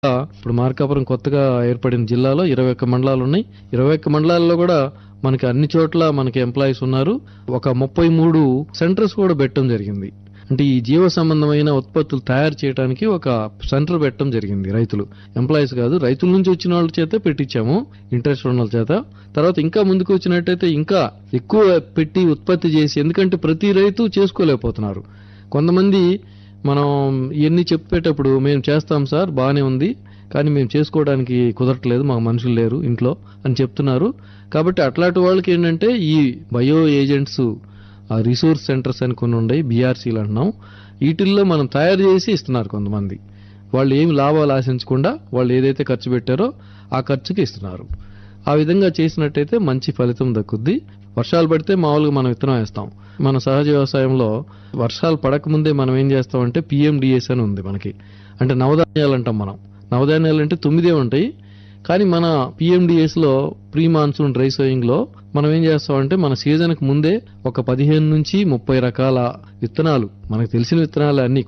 ఇప్పుడు మార్కాపురం కొత్తగా ఏర్పడిన జిల్లాలో ఇరవై ఒక్క మండలాలు ఉన్నాయి ఇరవై ఒక్క మండలాల్లో కూడా మనకి అన్ని చోట్ల మనకి ఎంప్లాయీస్ ఉన్నారు ఒక ముప్పై మూడు సెంటర్స్ కూడా పెట్టడం జరిగింది అంటే ఈ జీవ సంబంధమైన ఉత్పత్తులు తయారు చేయడానికి ఒక సెంటర్ పెట్టడం జరిగింది రైతులు ఎంప్లాయీస్ కాదు రైతుల నుంచి వచ్చిన వాళ్ళ చేత పెట్టించాము ఇంట్రెస్ట్ ఉన్న వాళ్ళ చేత తర్వాత ఇంకా ముందుకు వచ్చినట్టయితే ఇంకా ఎక్కువ పెట్టి ఉత్పత్తి చేసి ఎందుకంటే ప్రతి రైతు చేసుకోలేకపోతున్నారు కొంతమంది మనం ఇవన్నీ చెప్పేటప్పుడు మేము చేస్తాం సార్ బాగానే ఉంది కానీ మేము చేసుకోవడానికి కుదరట్లేదు మాకు మనుషులు లేరు ఇంట్లో అని చెప్తున్నారు కాబట్టి అట్లాంటి వాళ్ళకి ఏంటంటే ఈ బయో ఏజెంట్స్ ఆ రిసోర్స్ సెంటర్స్ అని కొన్ని ఉన్నాయి బీఆర్సీలు అంటున్నాం వీటిల్లో మనం తయారు చేసి ఇస్తున్నారు కొంతమంది వాళ్ళు ఏమి లాభాలు ఆశించకుండా వాళ్ళు ఏదైతే ఖర్చు పెట్టారో ఆ ఖర్చుకి ఇస్తున్నారు ఆ విధంగా చేసినట్టయితే మంచి ఫలితం దక్కుద్ది వర్షాలు పడితే మామూలుగా మనం విత్తనం వేస్తాం మన సహజ వ్యవసాయంలో వర్షాలు పడకముందే మనం ఏం చేస్తామంటే పిఎండిఎస్ అని ఉంది మనకి అంటే నవధాన్యాలు అంటాం మనం నవధాన్యాలు అంటే తొమ్మిదే ఉంటాయి కానీ మన పిఎండిఎస్ లో ప్రీ మాన్సూన్ డ్రై సోయింగ్ లో మనం ఏం చేస్తామంటే మన సీజన్ కు ముందే ఒక పదిహేను నుంచి ముప్పై రకాల విత్తనాలు మనకు తెలిసిన విత్తనాలు అన్ని